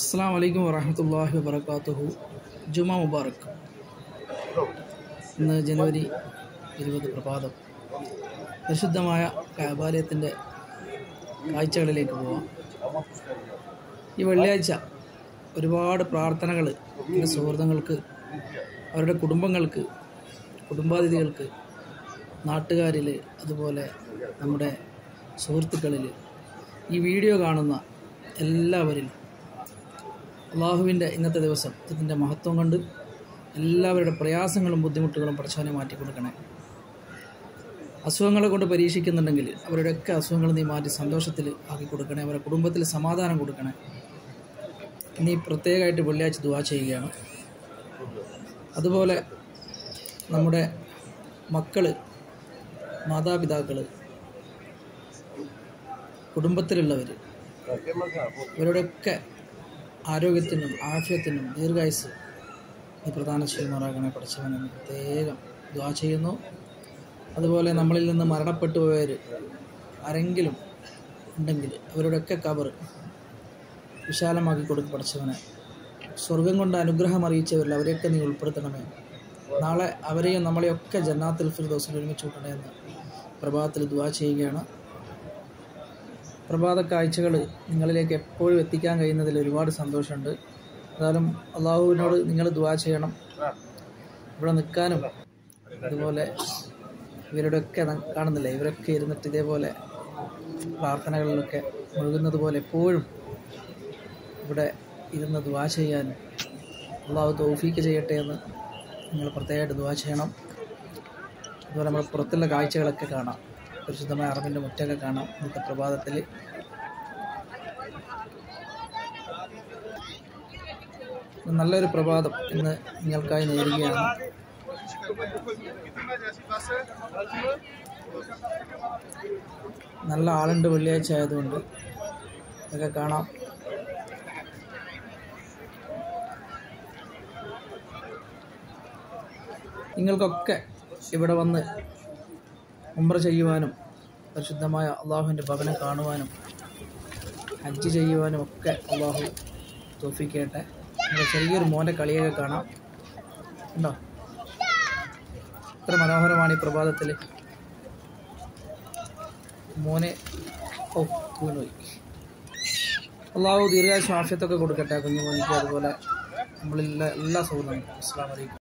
അസ്സാം വലൈക്കും വറഹമത്തല്ലാഹി വബർക്കാത്തുഹു ജുമ മുബാറക് ഇന്ന് ജനുവരി ഇരുപത് പ്രഭാതം പരിശുദ്ധമായ കാബാലയത്തിൻ്റെ കാഴ്ചകളിലേക്ക് പോവാം ഈ വെള്ളിയാഴ്ച ഒരുപാട് പ്രാർത്ഥനകൾ എൻ്റെ സുഹൃത്തുക്കൾക്ക് അവരുടെ കുടുംബങ്ങൾക്ക് കുടുംബാതിഥികൾക്ക് നാട്ടുകാരിൽ അതുപോലെ നമ്മുടെ സുഹൃത്തുക്കളിൽ ഈ വീഡിയോ കാണുന്ന എല്ലാവരിലും അള്ളാഹുവിൻ്റെ ഇന്നത്തെ ദിവസം ഇതിൻ്റെ മഹത്വം കൊണ്ട് എല്ലാവരുടെ പ്രയാസങ്ങളും ബുദ്ധിമുട്ടുകളും പഠിച്ചവനെ മാറ്റി കൊടുക്കണേ അസുഖങ്ങളെ കൊണ്ട് പരീക്ഷിക്കുന്നുണ്ടെങ്കിൽ അവരുടെയൊക്കെ അസുഖങ്ങൾ നീ മാറ്റി സന്തോഷത്തിൽ ആക്കി കൊടുക്കണേ അവരുടെ കുടുംബത്തിൽ സമാധാനം കൊടുക്കണേ നീ പ്രത്യേകമായിട്ട് വെള്ളിയാഴ്ച ദുവാ ചെയ്യുകയാണ് അതുപോലെ നമ്മുടെ മക്കൾ മാതാപിതാക്കൾ കുടുംബത്തിലുള്ളവർ ഇവരുടെയൊക്കെ ആരോഗ്യത്തിനും ആഫ്യത്തിനും ദീർഘായുസ് നീ പ്രധാന ചെയ്യുമാറാകണേ പഠിച്ചവനെന്ന് പ്രത്യേകം ദ്വാ ചെയ്യുന്നു അതുപോലെ നമ്മളിൽ നിന്ന് മരണപ്പെട്ടു പോയവർ ആരെങ്കിലും ഉണ്ടെങ്കിൽ അവരുടെയൊക്കെ കബർ വിശാലമാക്കി കൊടുക്കും പഠിച്ചവനെ സ്വർഗം കൊണ്ട് അനുഗ്രഹം അറിയിച്ചവരിൽ അവരെയൊക്കെ നീ ഉൾപ്പെടുത്തണമേ നാളെ അവരെയും നമ്മളെയൊക്കെ ജന്നാത്തിൽ ഫിർദോസിൽ ഒരുമിച്ച് കൂട്ടണേ എന്ന് പ്രഭാതത്തിൽ ദ്വാ ചെയ്യുകയാണ് പ്രഭാത കാഴ്ചകൾ നിങ്ങളിലേക്ക് എപ്പോഴും എത്തിക്കാൻ കഴിയുന്നതിൽ ഒരുപാട് സന്തോഷമുണ്ട് എന്നാലും അള്ളാഹുവിനോട് നിങ്ങൾ ദുവാ ചെയ്യണം ഇവിടെ നിൽക്കാനും അതുപോലെ ഇവരുടെയൊക്കെ ന- കാണുന്നില്ലേ ഇവരൊക്കെ ഇരുന്നിട്ട് ഇതേപോലെ പ്രാർത്ഥനകളിലൊക്കെ മുഴുകുന്നത് പോലെ എപ്പോഴും ഇവിടെ ഇരുന്ന് ദുവാ ചെയ്യാനും അള്ളാഹു തൗഫീക്ക് ചെയ്യട്ടെ എന്ന് നിങ്ങൾ പ്രത്യേകമായിട്ട് ദുവാ ചെയ്യണം അതുപോലെ നമ്മുടെ പുറത്തുള്ള കാഴ്ചകളൊക്കെ കാണാം പരിശുദ്ധമായ അറബിൻ്റെ മുറ്റൊക്കെ കാണാം ഇന്നത്തെ പ്രഭാതത്തിൽ നല്ലൊരു പ്രഭാതം ഇന്ന് നിങ്ങൾക്കായി നേരുകയാണ് നല്ല ആളുണ്ട് വെള്ളിയാഴ്ച ആയതുകൊണ്ട് ഇതൊക്കെ കാണാം നിങ്ങൾക്കൊക്കെ ഇവിടെ വന്ന് ഉംറ ചെയ്യുവാനും പരിശുദ്ധമായ അള്ളാഹുവിൻ്റെ ഭവനം കാണുവാനും ഹജ്ജ് ചെയ്യുവാനും ഒക്കെ അള്ളാഹു തോഫിക്കട്ടെ നമ്മുടെ ചെറിയൊരു മോൻ്റെ കളിയൊക്കെ കാണാം ഉണ്ടോ ഇത്ര മനോഹരമാണ് ഈ പ്രഭാതത്തിൽ മോനെ ഓ വീണുപോയി അള്ളാഹു ദീർഘായുസ് ആഫ്യത്തൊക്കെ കൊടുക്കട്ടെ കുഞ്ഞു മോനിക്ക് അതുപോലെ നമ്മളിലുള്ള എല്ലാ സുഹൃത്തുക്കളും അസ്സാം വലൈക്കും